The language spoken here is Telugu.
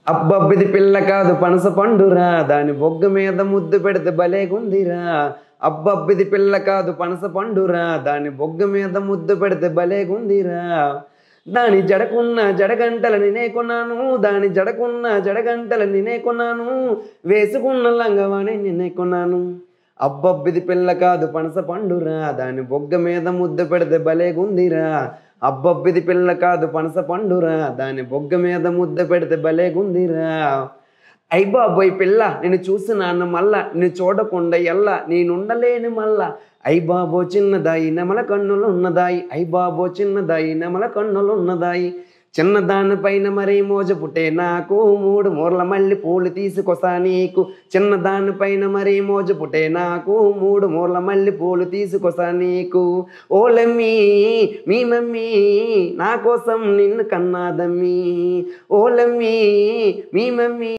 అబ్బబ్బిది పిల్ల కాదు పనస పండురా దాని బొగ్గ మీద ముద్దు పెడితే భలేగుందిరా అబ్బబ్బిది పిల్ల కాదు పనస పండురా దాని బొగ్గ మీద ముద్దు పెడితే భలేగుందిరా దాని జడకున్న జడగంటల నేనే కొన్నాను దాని జడకున్న జడగంటల నేనే కొన్నాను వేసుకున్న లంగవాణి నేనే కొన్నాను అబ్బబ్బిది పిల్ల కాదు పనస పండురా దాని బొగ్గ మీద ముద్దు పెడితే భలేగుందిరా అబ్బబ్బిది పిల్ల కాదు పనస పండురా దాని బొగ్గ మీద ముద్ద పెడితే భలేగుందిరా అయ్ బాబోయ్ పిల్ల నేను చూసినాను మళ్ళా నేను చూడకుండా ఎల్లా నేనుండలేని మళ్ళా అయ్ బాబో చిన్నదాయి నెమల కన్నులు ఉన్నదాయి అయ్ బాబో చిన్నదాయి నెమల కన్నులు ఉన్నదాయి చిన్నదానిపైన మరీ మోజ పుట్టే నాకు మూడు మూరల మళ్ళీ పూలు తీసుకొసా నీకు చిన్నదానిపైన మరీ మోజ పుట్టే నాకు మూడు మూరల మళ్ళీ పూలు తీసుకొసా నీకు ఓలమ్మీ మీ మమ్మీ నా కోసం నిన్ను కన్నాదమ్మీ ఓలమ్మీ మీ మమ్మీ